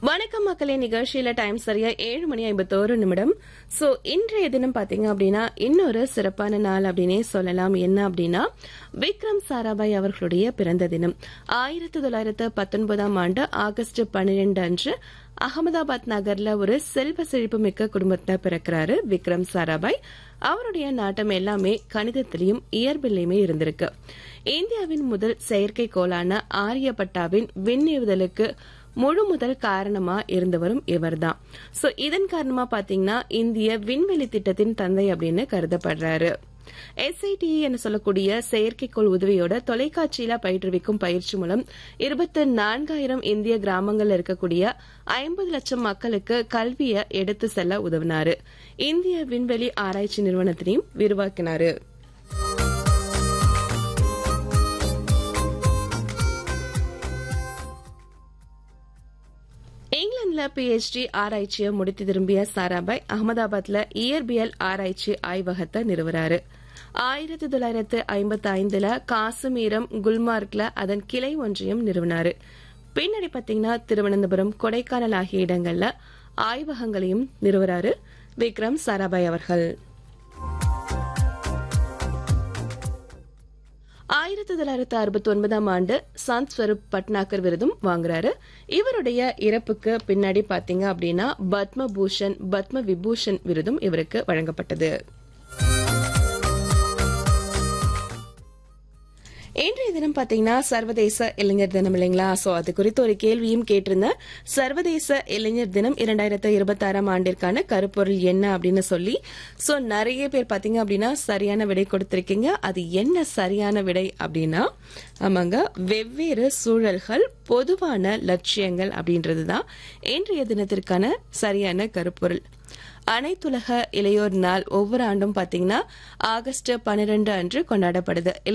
வணக்கம் மக்களே நிகழ்ச்சியில டைம் சரியா ஏழு மணி ஐம்பத்தோரு நிமிடம் சோ இன்றைய தினம் பாத்தீங்க அப்படின்னா இன்னொரு சிறப்பான நாள் அப்படின்னே சொல்லலாம் என்ன அப்படின்னா விக்ரம் சாராபாய் அவர்களுடைய பிறந்த தினம் ஆயிரத்தி தொள்ளாயிரத்து பத்தொன்பதாம் ஆண்டு ஆகஸ்ட் பன்னிரண்டு அன்று அகமதாபாத் நகர்ல ஒரு செல்வ செழிப்பு மிக்க குடும்பத்துல பிறக்கிறாரு விக்ரம் சாராபாய் அவருடைய நாட்டம் எல்லாமே கணிதத்திலையும் இயற்பிலையுமே இருந்திருக்கு இந்தியாவின் முதல் செயற்கைக்கோளான ஆரியப்பட்டாவின் விண்ணிவுதலுக்கு முழு முதல் காரணமா இருந்தவரும் இவர்தான் சோ இதன் காரணமா பாத்தீங்கன்னா இந்திய விண்வெளி திட்டத்தின் தந்தை அப்படின்னு கருதப்படுறாரு எஸ்ஐடி என சொல்லக்கூடிய செயற்கைக்கோள் உதவியோட தொலைக்காட்சியில பயிற்றுவிக்கும் பயிற்சி மூலம் இருபத்தி நான்காயிரம் இந்திய கிராமங்கள்ல இருக்கக்கூடிய ஐம்பது லட்சம் மக்களுக்கு கல்வியை எடுத்து செல்ல உதவினாரு இந்திய விண்வெளி ஆராய்ச்சி நிறுவனத்தினையும் விரிவாக்கினாரு இங்கிலாந்துல பிஹெச்டி ஆராய்ச்சியை முடித்து திரும்பிய சாராபாய் அகமதாபாத்ல இயற்பியல் ஆராய்ச்சி ஆய்வகத்தை நிறுவறாரு ஆயிரத்தி தொள்ளாயிரத்து ஐம்பத்தி ஐந்துல காசுமீரம் குல்மார்க்ல அதன் கிளை ஒன்றையும் நிறுவனாரு பின்னாடி பாத்தீங்கன்னா திருவனந்தபுரம் கொடைக்கானல் ஆகிய இடங்கள்ல ஆய்வகங்களையும் நிறுவறாரு விக்ரம் சாராபாய் அவர்கள் ஆயிரத்தி தொள்ளாயிரத்து அறுபத்தி ஒன்பதாம் ஆண்டு சாந்த் ஸ்வரூப் பட்னாகர் விருதும் வாங்குறாரு இவருடைய இறப்புக்கு பின்னாடி பாத்தீங்க அப்படின்னா பத்ம பூஷன் பத்ம விபூஷன் விருதும் இவருக்கு வழங்கப்பட்டது இன்றைய தினம் பாத்தீங்கன்னா சர்வதேச இளைஞர் தினம் இல்லைங்களா சோ அது குறித்து ஒரு கேள்வியும் கேட்டிருந்தேன் சர்வதேச இளைஞர் தினம் இரண்டாயிரத்தி இருபத்தி ஆறாம் ஆண்டிற்கான கருப்பொருள் என்ன அப்படின்னு சொல்லி சோ நிறைய பேர் பாத்தீங்க அப்படின்னா சரியான விடை கொடுத்திருக்கீங்க அது என்ன சரியான விடை அப்படின்னா ஆமாங்க வெவ்வேறு சூழல்கள் பொதுவான லட்சியங்கள் அப்படின்றதுதான் இன்றைய தினத்திற்கான சரியான கருப்பொருள் அனைத்துலக இளையோர் நாள் ஒவ்வொரு ஆண்டும் பாத்தீங்கன்னா ஆகஸ்ட் பன்னிரண்டு அன்று கொண்டாடப்படுது